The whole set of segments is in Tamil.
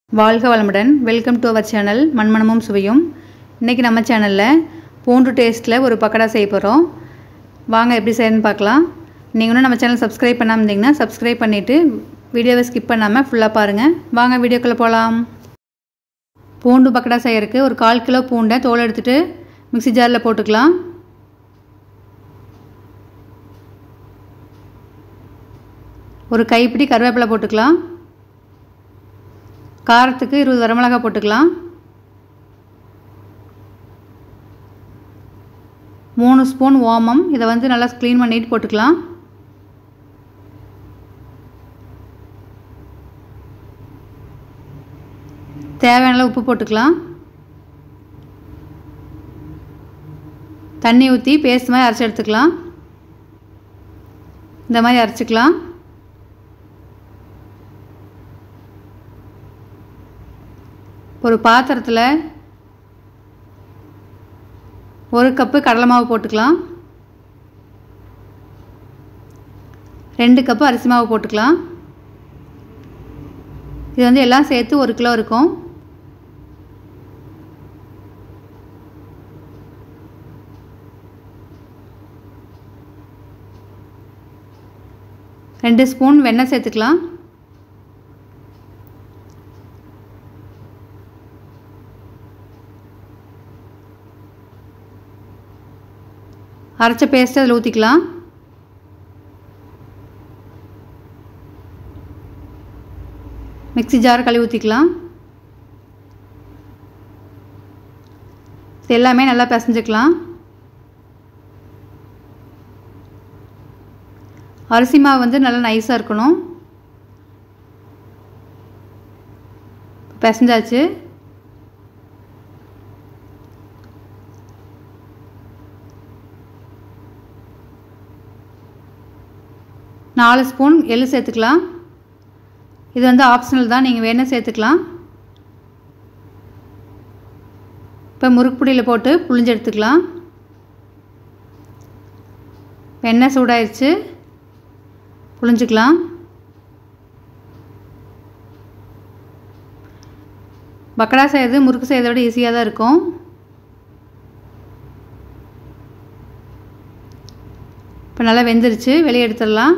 வாழ்க வளமுடன் வெல்கம் டு அவர் சேனல் மண்மணமும் சுவையும் இன்றைக்கி நம்ம சேனலில் பூண்டு டேஸ்ட்டில் ஒரு பக்கடா செய்ய போகிறோம் வாங்க எப்படி செய்யணும்னு பார்க்கலாம் நீங்கள் இன்னும் நம்ம சேனல் சப்ஸ்கிரைப் பண்ணாமல் இருந்தீங்கன்னா சப்ஸ்கிரைப் பண்ணிவிட்டு வீடியோவை ஸ்கிப் பண்ணாமல் ஃபுல்லாக பாருங்கள் வாங்க வீடியோக்குள்ளே போகலாம் பூண்டு பக்கடா செய்யறதுக்கு ஒரு கால் கிலோ பூண்டை தோல் எடுத்துகிட்டு மிக்ஸி ஜாரில் போட்டுக்கலாம் ஒரு கைப்பிடி கருவேப்பிலை போட்டுக்கலாம் காரத்துக்கு இருபது வரமிளகாய் போட்டுக்கலாம் மூணு ஸ்பூன் ஓமம் இதை வந்து நல்லா க்ளீன் பண்ணிட்டு போட்டுக்கலாம் தேவையான உப்பு போட்டுக்கலாம் தண்ணி ஊற்றி பேஸ்ட் மாதிரி அரைச்சி எடுத்துக்கலாம் இந்த மாதிரி அரைச்சிக்கலாம் ஒரு பாத்திரத்தில் ஒரு கப்பு கடலை மாவு போட்டுக்கலாம் ரெண்டு கப்பு அரிசி மாவு போட்டுக்கலாம் இது வந்து எல்லாம் சேர்த்து ஒரு கிலோ இருக்கும் ரெண்டு ஸ்பூன் வெண்ணெய் சேர்த்துக்கலாம் அரைச்ச பேஸ்ட்டு அதில் ஊற்றிக்கலாம் மிக்ஸி ஜார் கழுவி ஊற்றிக்கலாம் இது எல்லாமே நல்லா பிசைஞ்சுக்கலாம் அரிசி மாவு வந்து நல்லா நைஸாக இருக்கணும் பிசைஞ்சாச்சு நாலு ஸ்பூன் எள்ளு சேர்த்துக்கலாம் இது வந்து ஆப்ஷனல் தான் நீங்கள் வேணால் சேர்த்துக்கலாம் இப்போ முறுக்குப்பிடியில் போட்டு புளிஞ்சு எடுத்துக்கலாம் எண்ணெய் சூடாயிருச்சு புளிஞ்சுக்கலாம் பக்கடா செய்கிறது முறுக்கு செய்கிறத விட ஈஸியாக தான் இருக்கும் இப்போ நல்லா வெந்துருச்சு வெளியே எடுத்துடலாம்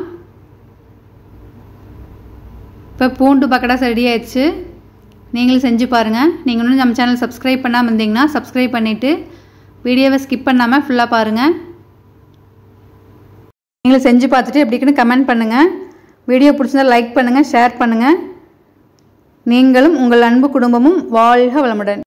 இப்போ பூண்டு பக்கடா ரெடி ஆயிடுச்சு நீங்களும் செஞ்சு பாருங்கள் நீங்கள் இன்னும் நம்ம சேனல் சப்ஸ்கிரைப் பண்ணாமல் இருந்தீங்கன்னா சப்ஸ்கிரைப் பண்ணிவிட்டு வீடியோவை ஸ்கிப் பண்ணாமல் ஃபுல்லாக பாருங்கள் நீங்களும் செஞ்சு பார்த்துட்டு எப்படி இருக்குன்னு கமெண்ட் பண்ணுங்கள் வீடியோ பிடிச்சிருந்தா லைக் பண்ணுங்கள் ஷேர் பண்ணுங்கள் நீங்களும் உங்கள் அன்பு குடும்பமும் வாழ்க வளமுடன்